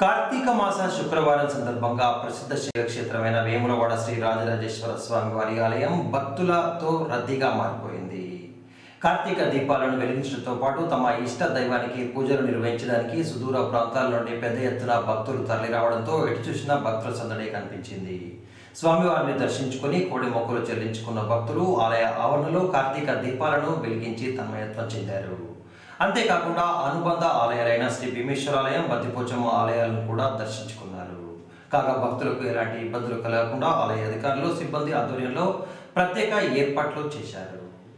కార్తీక మాస శుక్రవారం సందర్భంగా ప్రసిద్ధ శివక్షేత్రమైన వేములవాడ శ్రీ రాజరాజేశ్వర స్వామి వారి ఆలయం భక్తులతో రద్దీగా మారిపోయింది కార్తీక దీపాలను వెలిగించడంతో పాటు తమ ఇష్ట దైవానికి పూజలు నిర్వహించడానికి సుదూర ప్రాంతాల నుండి పెద్ద ఎత్తున భక్తులు తరలిరావడంతో ఎటు చూసినా భక్తుల సందడి కనిపించింది స్వామివారిని దర్శించుకుని కోడి మొక్కలు చెల్లించుకున్న భక్తులు ఆలయ ఆవరణలో కార్తీక దీపాలను వెలిగించి తన్మయత్వం చెందారు అంతేకాకుండా అనుబంధ ఆలయాలైన శ్రీ భీమేశ్వరాలయం బద్దిపోచమ్మ ఆలయాలను కూడా దర్శించుకున్నారు కాగా భక్తులకు ఎలాంటి ఇబ్బందులు కలగకుండా ఆలయ అధికారులు సిబ్బంది ఆధ్వర్యంలో ప్రత్యేక ఏర్పాట్లు చేశారు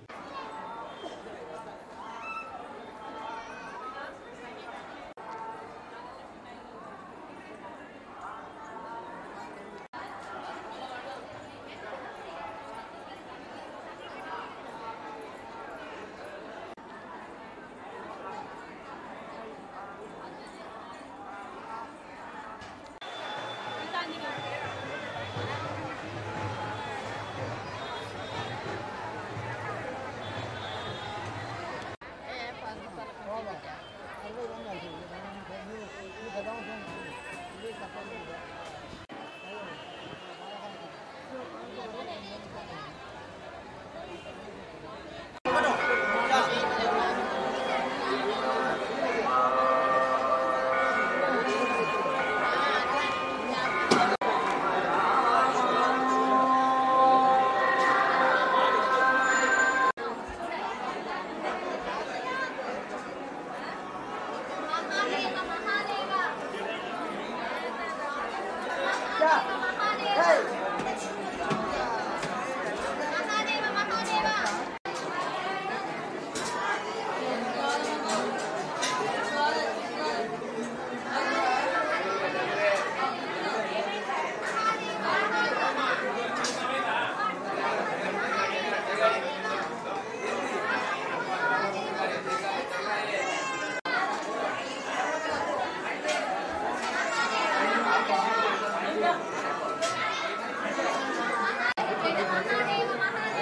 మహాదేవ మహాదేవ మహాదేవ మహాదేవ మహాదేవ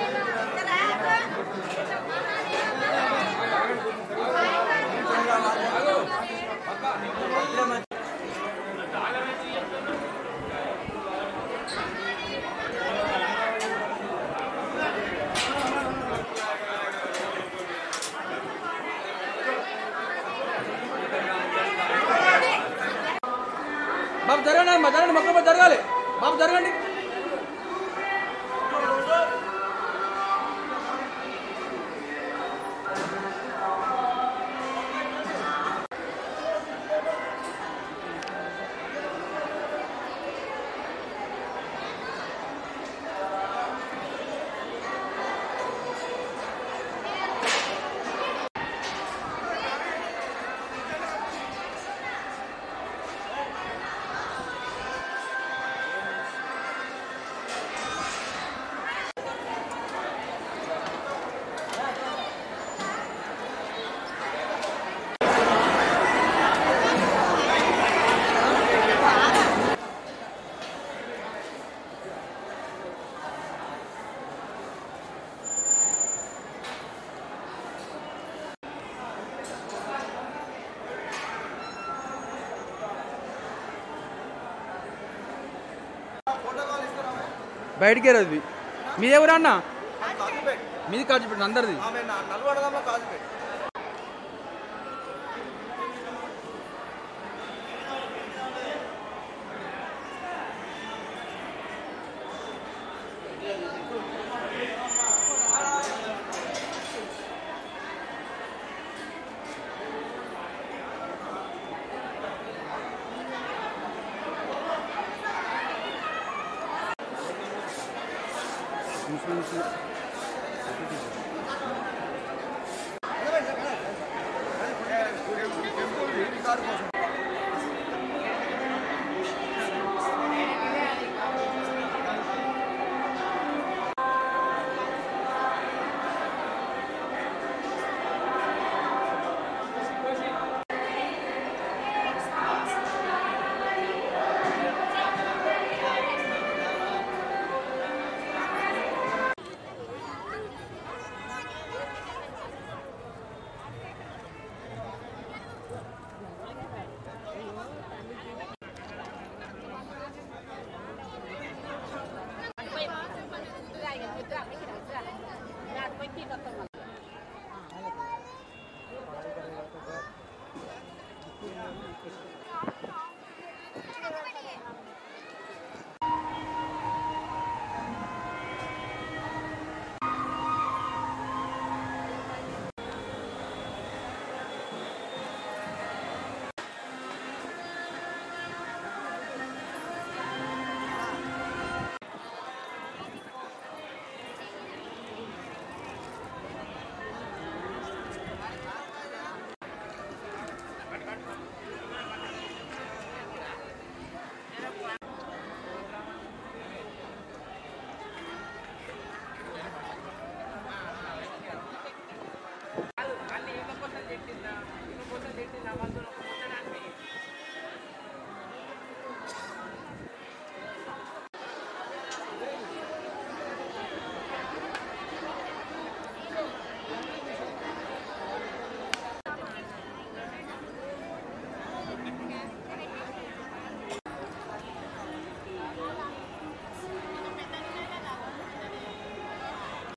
బాబు జరగండి అమ్మా జరగండి మొక్క జరగాలి బాబు జరగండి బయటికి రాదు మీది ఎవరు అన్న మీది కాజుపెట్టిన అందరిది ముస్లిమ్స్